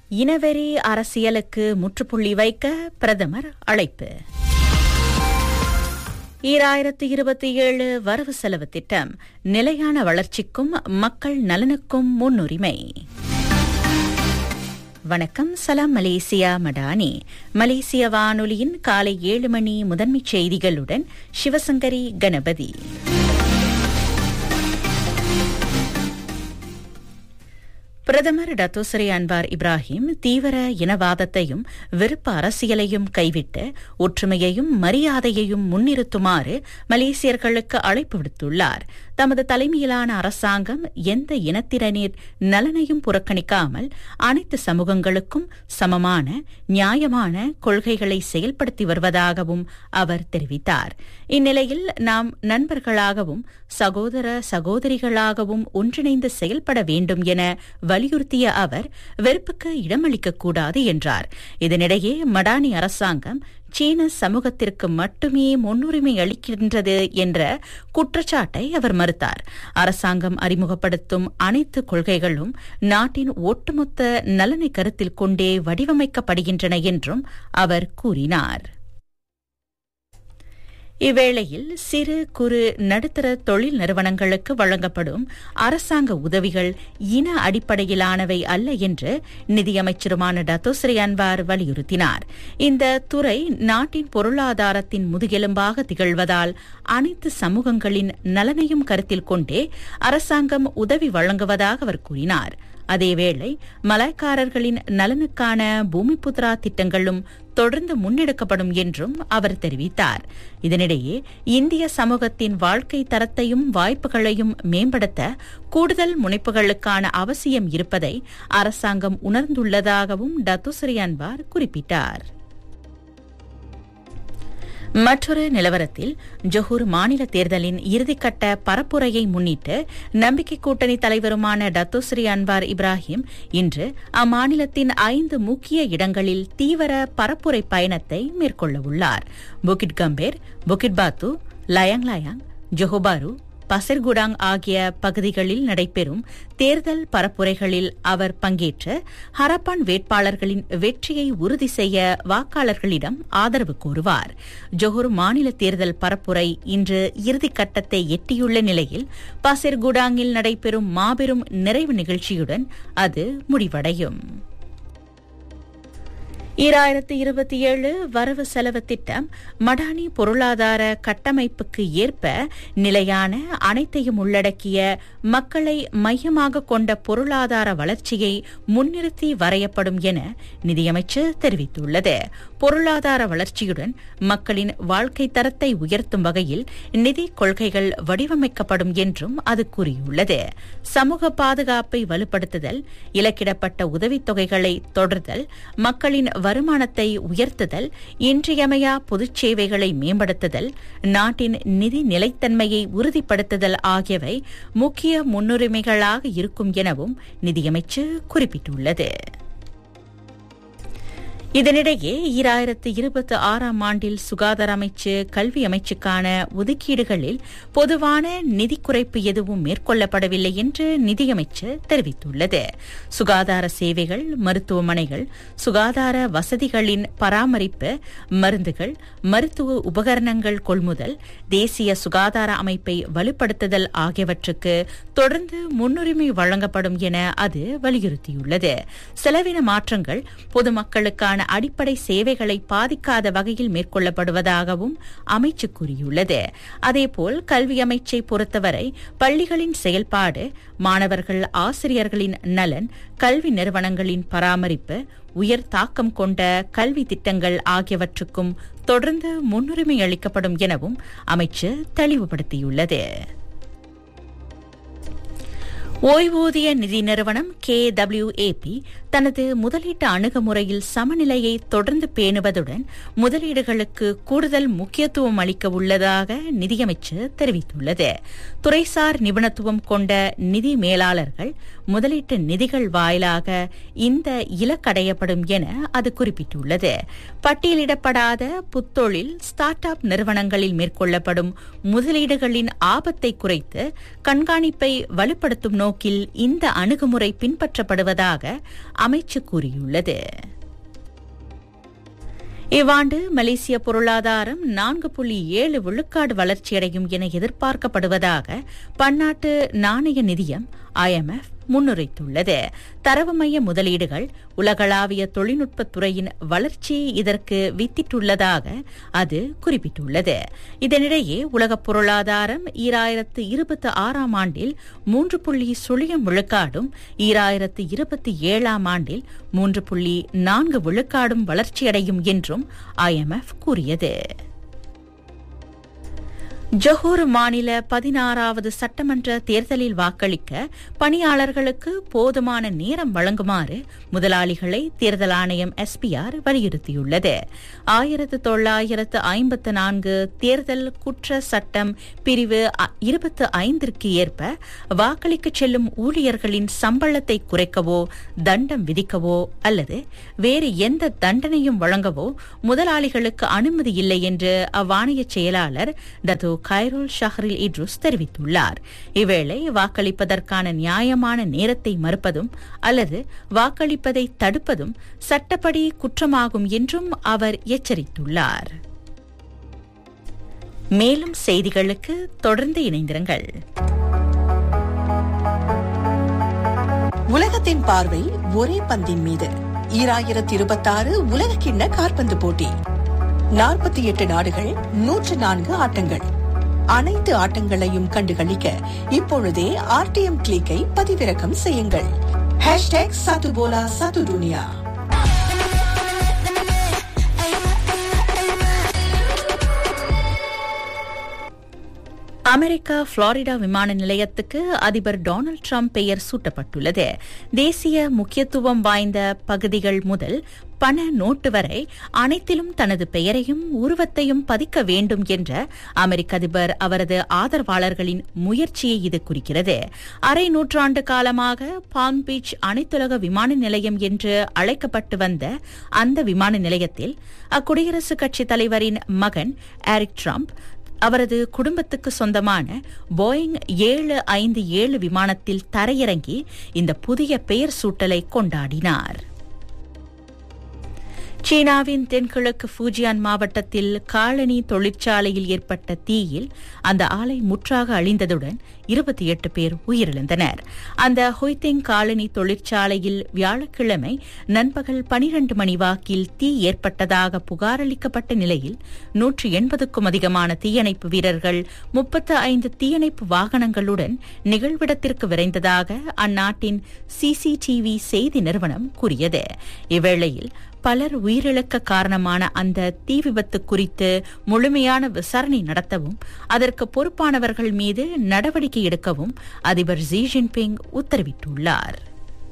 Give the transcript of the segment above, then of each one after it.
இனவெறி அரசியலுக்கு முற்றுப்புள்ளி வைக்க பிரதமர் அழைப்பு ஈராயிரத்து இருபத்தி ஏழு வரவு செலவு திட்டம் நிலையான வளர்ச்சிக்கும் மக்கள் நலனுக்கும் முன்னுரிமை வணக்கம் சலாம் மலேசியா மடானி மலேசிய வானொலியின் காலை ஏழு மணி முதன்மைச் செய்திகளுடன் சிவசங்கரி கணபதி பிரதமர் டத்தோசரி அன்வார் இப்ராஹிம் தீவிர இனவாதத்தையும் வெறுப்பு அரசியலையும் கைவிட்டு ஒற்றுமையையும் மரியாதையையும் முன்னிறுத்துமாறு மலேசியர்களுக்கு அழைப்பு விடுத்துள்ளார் தமது தலைமையிலான அரசாங்கம் எந்த இனத்திறனின் நலனையும் புறக்கணிக்காமல் அனைத்து சமூகங்களுக்கும் சமமான நியாயமான கொள்கைகளை செயல்படுத்தி வருவதாகவும் அவர் தெரிவித்தார் இந்நிலையில் நாம் நண்பர்களாகவும் சகோதர சகோதரிகளாகவும் ஒன்றிணைந்து செயல்பட வேண்டும் என வலியுறுத்திய அவர் வெறுப்புக்கு இடமளிக்கக்கூடாது என்றார் இதனிடையே மடானி அரசாங்கம் சீன சமூகத்திற்கு மட்டுமே முன்னுரிமை அளிக்கின்றது என்ற குற்றச்சாட்டை அவர் மறுத்தார் அரசாங்கம் அறிமுகப்படுத்தும் அனைத்து கொள்கைகளும் நாட்டின் ஒட்டுமொத்த நலனை கருத்தில் கொண்டே வடிவமைக்கப்படுகின்றன என்றும் அவர் கூறினார் இவ்வேளையில் சிறு குறு நடுத்தர தொழில் நிறுவனங்களுக்கு வழங்கப்படும் அரசாங்க உதவிகள் இன அடிப்படையிலானவை அல்ல என்று நிதியமைச்சருமான டத்தோஸ்ரீ அன்வார் வலியுறுத்தினார் இந்த துறை நாட்டின் பொருளாதாரத்தின் முதுகெலும்பாக திகழ்வதால் அனைத்து சமூகங்களின் நலனையும் கருத்தில் கொண்டே அரசாங்கம் உதவி வழங்குவதாக அவர் கூறினார் அதேவேளை மலாய்க்காரர்களின் நலனுக்கான பூமிபுத்ரா திட்டங்களும் தொடர்ந்து முன்னெடுக்கப்படும் என்றும் அவர் தெரிவித்தார் இதனிடையே இந்திய சமூகத்தின் வாழ்க்கை தரத்தையும் வாய்ப்புகளையும் மேம்படுத்த கூடுதல் முனைப்புகளுக்கான அவசியம் இருப்பதை அரசாங்கம் உணர்ந்துள்ளதாகவும் டத்துஸ்ரீ அன்வார் குறிப்பிட்டார் மற்றொரு நிலவரத்தில் ஜொஹூர் மாநில தேர்தலின் இறுதிக்கட்ட பரப்புரையை முன்னிட்டு நம்பிக்கை கூட்டணி தலைவருமான டத்தோஸ்ரீ அன்வார் இப்ராஹிம் இன்று அம்மாநிலத்தின் ஐந்து முக்கிய இடங்களில் தீவிர பரப்புரை பயணத்தை மேற்கொள்ளவுள்ளார் புகிட் கம்பேர் புகிட் பாத்து லயாங் லயாங் ஜொஹோபாரு பசர்குடாங் ஆகிய பகுதிகளில் நடைபெறும் தேர்தல் பரப்புரைகளில் அவர் பங்கேற்று ஹரப்பான் வேட்பாளர்களின் வெற்றியை உறுதி செய்ய வாக்காளர்களிடம் ஆதரவு கோருவார் ஜொஹூர் மாநில தேர்தல் பரப்புரை இன்று இறுதிக்கட்டத்தை எட்டியுள்ள நிலையில் பசர்குடாங்கில் நடைபெறும் மாபெரும் நிறைவு நிகழ்ச்சியுடன் அது முடிவடையும் ஈராயிரத்து இருபத்தி ஏழு வரவு செலவு திட்டம் மடானி பொருளாதார கட்டமைப்புக்கு ஏற்ப நிலையான அனைத்தையும் உள்ளடக்கிய மக்களை மையமாக கொண்ட பொருளாதார வளர்ச்சியை முன்னிறுத்தி வரையப்படும் என நிதியமைச்சர் தெரிவித்துள்ளது பொருளாதார வளர்ச்சியுடன் மக்களின் வாழ்க்கை தரத்தை உயர்த்தும் வகையில் நிதி கொள்கைகள் வடிவமைக்கப்படும் என்றும் அது கூறியுள்ளது சமூக பாதுகாப்பை வலுப்படுத்துதல் இலக்கிடப்பட்ட உதவித்தொகைகளை தொடர்தல் மக்களின் வருமானத்தை உயர்த்துதல் இன்றியமையா பொதுச் சேவைகளை மேம்படுத்துதல் நாட்டின் நிதி நிலைத்தன்மையை உறுதிப்படுத்துதல் ஆகியவை முக்கிய முன்னுரிமைகளாக இருக்கும் எனவும் நிதியமைச்சு குறிப்பிட்டுள்ளது இதனிடையே ஈராயிரத்து இருபத்தி ஆறாம் ஆண்டில் சுகாதார அமைச்சு கல்வி அமைச்சுக்கான ஒதுக்கீடுகளில் பொதுவான நிதி குறைப்பு எதுவும் மேற்கொள்ளப்படவில்லை என்று நிதியமைச்சு தெரிவித்துள்ளது சுகாதார சேவைகள் மருத்துவமனைகள் சுகாதார வசதிகளின் பராமரிப்பு மருந்துகள் மருத்துவ உபகரணங்கள் கொள்முதல் தேசிய சுகாதார அமைப்பை வலுப்படுத்துதல் ஆகியவற்றுக்கு தொடர்ந்து முன்னுரிமை வழங்கப்படும் என அது வலியுறுத்தியுள்ளது செலவின மாற்றங்கள் பொதுமக்களுக்கான அடிப்படை சேவைகளை பாதிக்காத வகையில் மேற்கொள்ளப்படுவதாகவும் அமைச்சு கூறியுள்ளது அதேபோல் கல்வி அமைச்சை பொறுத்தவரை பள்ளிகளின் செயல்பாடு மாணவர்கள் ஆசிரியர்களின் நலன் கல்வி நிறுவனங்களின் பராமரிப்பு உயர் தாக்கம் கொண்ட கல்வி திட்டங்கள் ஆகியவற்றுக்கும் தொடர்ந்து முன்னுரிமை அளிக்கப்படும் எனவும் அமைச்சு தெளிவுபடுத்தியுள்ளது ஓய்வூதிய நிதி நிறுவனம் கே டபிள்யூஏபி தனது முதலீட்டு அணுகுமுறையில் சமநிலையை தொடர்ந்து பேணுவதுடன் முதலீடுகளுக்கு கூடுதல் முக்கியத்துவம் அளிக்க உள்ளதாக நிதியமைச்சர் தெரிவித்துள்ளது துறைசார் நிபுணத்துவம் கொண்ட நிதி மேலாளர்கள் முதலீட்டு நிதிகள் வாயிலாக இந்த இலக்கடையப்படும் என அது குறிப்பிட்டுள்ளது பட்டியலிடப்படாத புத்தொழில் ஸ்டார்ட் அப் நிறுவனங்களில் மேற்கொள்ளப்படும் முதலீடுகளின் ஆபத்தை குறைத்து கண்காணிப்பை வலுப்படுத்தும் நோக்கில் நோக்கில் இந்த அணுகுமுறை பின்பற்றப்படுவதாக அமைச்சு கூறியுள்ளது இவ்வாண்டு மலேசிய பொருளாதாரம் நான்கு புள்ளி ஏழு விழுக்காடு வளர்ச்சியடையும் என எதிர்பார்க்கப்படுவதாக பன்னாட்டு நாணய நிதியம் ஐஎம்எஃப் முன்னுரைத்துள்ளது தரவு மைய முதலீடுகள் உலகளாவிய தொழில்நுட்பத் துறையின் வளர்ச்சி இதற்கு வித்திட்டுள்ளதாக அது குறிப்பிட்டுள்ளது இதனிடையே உலக பொருளாதாரம் ஈராயிரத்து இருபத்தி ஆறாம் ஆண்டில் மூன்று புள்ளி சுழியம் விழுக்காடும் ஈராயிரத்து இருபத்தி ஏழாம் ஆண்டில் மூன்று புள்ளி நான்கு விழுக்காடும் வளர்ச்சியடையும் என்றும் ஐஎம்எஃப் கூறியது ஜொஹூர் மாநில பதினாறாவது சட்டமன்ற தேர்தலில் வாக்களிக்க பணியாளர்களுக்கு போதுமான நேரம் வழங்குமாறு முதலாளிகளை தேர்தல் ஆணையம் எஸ்பிஆர் வலியுறுத்தியுள்ளது ஆயிரத்து தொள்ளாயிரத்து ஐம்பத்து நான்கு தேர்தல் குற்ற சட்டம் பிரிவு இருபத்து ஐந்திற்கு ஏற்ப வாக்களிக்க செல்லும் ஊழியர்களின் சம்பளத்தை குறைக்கவோ தண்டம் விதிக்கவோ அல்லது வேறு எந்த தண்டனையும் வழங்கவோ முதலாளிகளுக்கு அனுமதி இல்லை என்று அவ்வாணைய செயலாளர் டத்து கைரோல் ஷஹரில் இட்ருஸ் தெரிவித்துள்ளார் இவ்வேளை வாக்களிப்பதற்கான நியாயமான நேரத்தை மறுப்பதும் அல்லது வாக்களிப்பதை தடுப்பதும் சட்டப்படி குற்றமாகும் என்றும் அவர் எச்சரித்துள்ளார் மேலும் செய்திகளுக்கு தொடர்ந்து இணைந்திருங்கள் உலகத்தின் பார்வை ஒரே பந்தின் மீது ஈராயிரத்தி இருபத்தாறு உலக கிண்ண காற்பந்து போட்டி நாற்பத்தி எட்டு நாடுகள் நூற்று நான்கு ஆட்டங்கள் அனைத்து ஆட்டங்களையும் கண்டுகளிக்க இப்பொழுதே ஆர்டிஎம் கிளிக்கை பதிவிறக்கம் செய்யுங்கள் ஹேஷ்டேக் சத்துபோலா சத்து துனியா அமெரிக்கா புளோரிடா விமான நிலையத்துக்கு அதிபர் டொனால்டு டிரம்ப் பெயர் சூட்டப்பட்டுள்ளது தேசிய முக்கியத்துவம் வாய்ந்த பகுதிகள் முதல் பண நோட்டு வரை அனைத்திலும் தனது பெயரையும் உருவத்தையும் பதிக்க வேண்டும் என்ற அமெரிக்க அதிபர் அவரது ஆதரவாளர்களின் முயற்சியை இது குறிக்கிறது அரை நூற்றாண்டு காலமாக பாம் பீச் அனைத்துலக விமான நிலையம் என்று அழைக்கப்பட்டு வந்த அந்த விமான நிலையத்தில் அக்குடியரசுக் கட்சித் தலைவரின் மகன் ஏரிக் ட்ரம்ப் அவரது குடும்பத்துக்கு சொந்தமான போயிங் ஏழு ஐந்து ஏழு விமானத்தில் தரையிறங்கி இந்த புதிய பெயர் சூட்டலை கொண்டாடினார் சீனாவின் தென்கிழக்கு ஃபூஜியான் மாவட்டத்தில் காலனி தொழிற்சாலையில் ஏற்பட்ட தீயில் அந்த ஆலை முற்றாக அழிந்ததுடன் இருபத்தி எட்டு பேர் உயிரிழந்தனர் அந்த ஹொய்தெங் காலனி தொழிற்சாலையில் வியாழக்கிழமை நண்பகல் பனிரண்டு மணி வாக்கில் தீ ஏற்பட்டதாக புகாரளிக்கப்பட்ட நிலையில் நூற்று எண்பதுக்கும் அதிகமான தீயணைப்பு வீரர்கள் முப்பத்து ஐந்து தீயணைப்பு வாகனங்களுடன் நிகழ்விடத்திற்கு விரைந்ததாக அந்நாட்டின் சிசிடிவி செய்தி நிறுவனம் கூறியது இவ்வேளையில் பலர் உயிரிழக்க காரணமான அந்த தீ விபத்து குறித்து முழுமையான விசாரணை நடத்தவும் அதற்கு பொறுப்பானவர்கள் மீது நடவடிக்கை எடுக்கவும் அதிபர் ஜி ஜின்பிங் உத்தரவிட்டுள்ளார்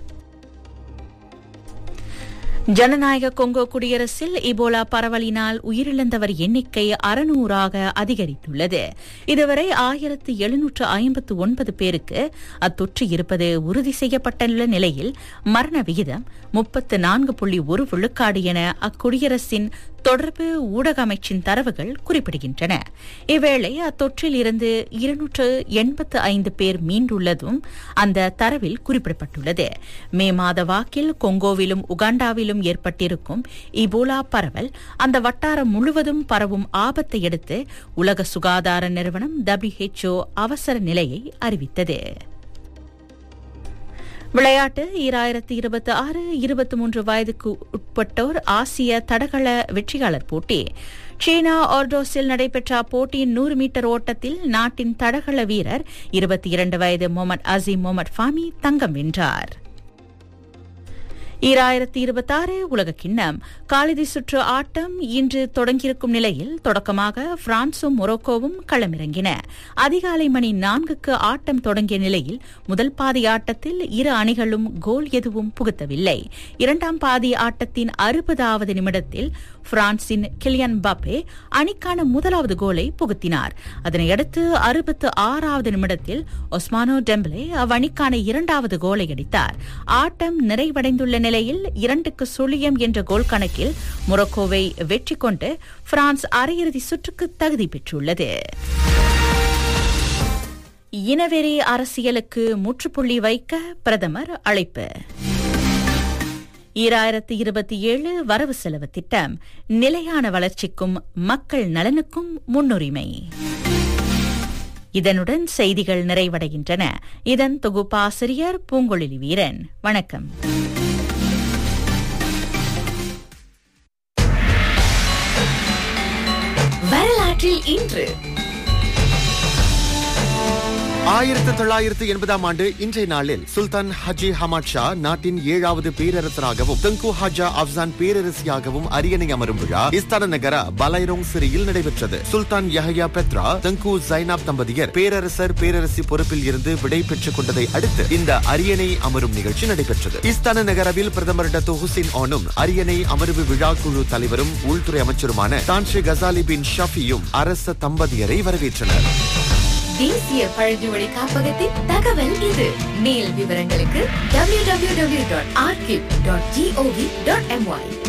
ஜனநாயக கொங்கோ குடியரசில் இபோலா பரவலினால் உயிரிழந்தவர் எண்ணிக்கை அறுநூறாக அதிகரித்துள்ளது இதுவரை ஆயிரத்து எழுநூற்று ஐம்பத்து ஒன்பது பேருக்கு அத்தொற்று இருப்பது உறுதி செய்யப்பட்டுள்ள நிலையில் மரண விகிதம் முப்பத்து நான்கு புள்ளி ஒரு விழுக்காடு என அக்குடியரசின் தொடர்பு ஊடக அமைச்சின் தரவுகள் குறிப்பிடுகின்றன இவ்வேளை அத்தொற்றில் இருந்து இருநூற்று எண்பத்து ஐந்து பேர் மீண்டுள்ளதும் அந்த தரவில் குறிப்பிடப்பட்டுள்ளது மே மாத வாக்கில் கொங்கோவிலும் உகாண்டாவிலும் ஏற்பட்டிருக்கும் இபோலா பரவல் அந்த வட்டாரம் முழுவதும் பரவும் ஆபத்தை அடுத்து உலக சுகாதார நிறுவனம் டபிள்யூஹெச்ஓ அவசர நிலையை அறிவித்தது விளையாட்டு ஈராயிரத்தி இருபத்தி ஆறு இருபத்தி மூன்று வயதுக்கு உட்பட்டோர் ஆசிய தடகள வெற்றியாளர் போட்டி சீனா ஆர்டோஸில் நடைபெற்ற அப்போட்டியின் நூறு மீட்டர் ஓட்டத்தில் நாட்டின் தடகள வீரர் இருபத்தி இரண்டு வயது முகமது அசீம் முகமது ஃபாமி தங்கம் வென்றார் ஈராயிரத்தி இருபத்தி ஆறு உலக கிண்ணம் காலிதி சுற்று ஆட்டம் இன்று தொடங்கியிருக்கும் நிலையில் தொடக்கமாக பிரான்சும் மொரோக்கோவும் களமிறங்கின அதிகாலை மணி நான்குக்கு ஆட்டம் தொடங்கிய நிலையில் முதல் பாதி ஆட்டத்தில் இரு அணிகளும் கோல் எதுவும் புகுத்தவில்லை இரண்டாம் பாதி ஆட்டத்தின் அறுபதாவது நிமிடத்தில் பிரான்சின் கிலியன் பாப்பே அணிக்கான முதலாவது கோலை புகுத்தினார் அதனையடுத்து அறுபத்து ஆறாவது நிமிடத்தில் ஒஸ்மானோ டெம்பலே அவ்வணிக்கான இரண்டாவது கோலை அடித்தார் ஆட்டம் நிறைவடைந்துள்ள நிலையில் இரண்டுக்கு சுழியம் என்ற கோல் கணக்கில் மொரோக்கோவை வெற்றி கொண்டு பிரான்ஸ் அரையிறுதி சுற்றுக்கு தகுதி பெற்றுள்ளது இனவெறி அரசியலுக்கு முற்றுப்புள்ளி வைக்க பிரதமர் அழைப்பு ஈராயிரத்து இருபத்தி ஏழு வரவு செலவு திட்டம் நிலையான வளர்ச்சிக்கும் மக்கள் நலனுக்கும் முன்னுரிமை இதனுடன் செய்திகள் நிறைவடைகின்றன இதன் தொகுப்பாசிரியர் பூங்கொழிலி வீரன் வணக்கம் வரலாற்றில் இன்று ஆயிரத்து தொள்ளாயிரத்து எண்பதாம் ஆண்டு இன்றைய நாளில் சுல்தான் ஹஜி ஹமாட் ஷா நாட்டின் ஏழாவது பேரரசராகவும் தங்கு ஹாஜா அப்சான் பேரரசியாகவும் அரியணை அமரும் விழா இஸ்தான நகர பலைரோங் சிறையில் நடைபெற்றது சுல்தான் யஹயா பெத்ரா தங்கு ஜைனாப் தம்பதியர் பேரரசர் பேரரசி பொறுப்பில் இருந்து விடை பெற்றுக் கொண்டதை அடுத்து இந்த அரியணை அமரும் நிகழ்ச்சி நடைபெற்றது இஸ்தான நகரவில் பிரதமர் டத்து ஹுசேன் ஆனும் அரியணை அமர்வு விழா குழு தலைவரும் உள்துறை அமைச்சருமான தான்ஷே கசாலி பின் ஷஃபியும் அரச தம்பதியரை வரவேற்றனர் தேசிய பழங்குடி காப்பகத்தின் தகவல் இது மேல் விவரங்களுக்கு www.archive.gov.my